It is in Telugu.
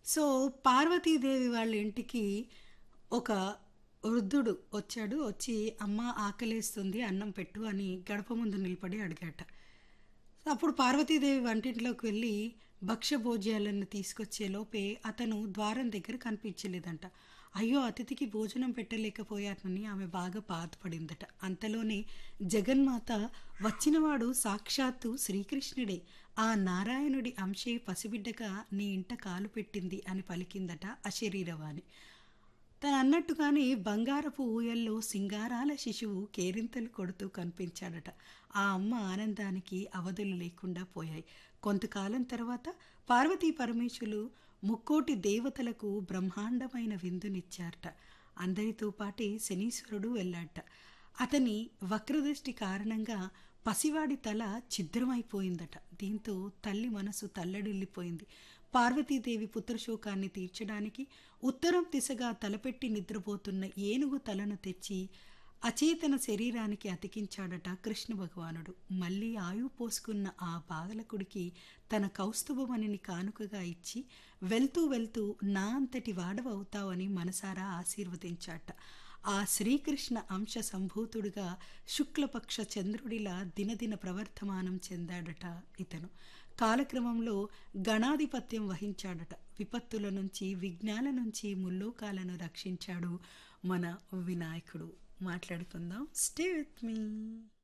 సో పార్వతీదేవి వాళ్ళ ఇంటికి ఒక వృద్ధుడు వచ్చాడు వచ్చి అమ్మ ఆకలేస్తుంది అన్నం పెట్టు అని గడప ముందు నిలబడి అడిగాట సో అప్పుడు పార్వతీదేవి వంటింట్లోకి వెళ్ళి భక్ష్య భోజ్యాలను తీసుకొచ్చే లోపే అతను ద్వారం దగ్గర కనిపించలేదంట అయ్యో అతిథికి భోజనం పెట్టలేకపోయానని ఆమె బాగా బాధపడిందట అంతలోనే జగన్మాత వచ్చినవాడు సాక్షాత్తు శ్రీకృష్ణుడే ఆ నారాయణుడి అంశే పసిబిడ్డగా నీ ఇంట కాలు పెట్టింది అని పలికిందట అశరీరవాణి తను అన్నట్టుగానే బంగారపు ఊయల్లో సింగారాల శిశువు కేరింతలు కొడుతూ కనిపించాడట ఆ అమ్మ ఆనందానికి అవధులు లేకుండా పోయాయి కొంతకాలం తర్వాత పార్వతీ పరమేశులు ముక్కోటి దేవతలకు బ్రహ్మాండమైన విందునిచ్చారట అందరితో పాటే శనీశ్వరుడు వెళ్ళాడట అతని వక్రదృష్టి కారణంగా పసివాడి తల ఛిద్రమైపోయిందట దీంతో తల్లి మనసు తల్లడిల్లిపోయింది పార్వతీదేవి పుత్రశోకాన్ని తీర్చడానికి ఉత్తరం దిశగా తలపెట్టి నిద్రపోతున్న ఏనుగు తలను తెచ్చి అచేతన శరీరానికి అతికించాడట కృష్ణ భగవానుడు మళ్ళీ ఆయువు పోసుకున్న ఆ బాగలకుడికి తన కౌస్తుభమణిని కానుకగా ఇచ్చి వెళ్తూ వెళ్తూ నా అంతటి వాడవవుతావని మనసారా ఆశీర్వదించాట ఆ శ్రీకృష్ణ అంశ సంభూతుడుగా శుక్లపక్ష చంద్రుడిలా దినదిన ప్రవర్ధమానం చెందాడట ఇతను కాలక్రమంలో గణాధిపత్యం వహించాడట విపత్తుల నుంచి విఘ్నాల నుంచి ముల్లోకాలను రక్షించాడు మన వినాయకుడు మాట్లాడుకుందాం స్టే విత్ మీ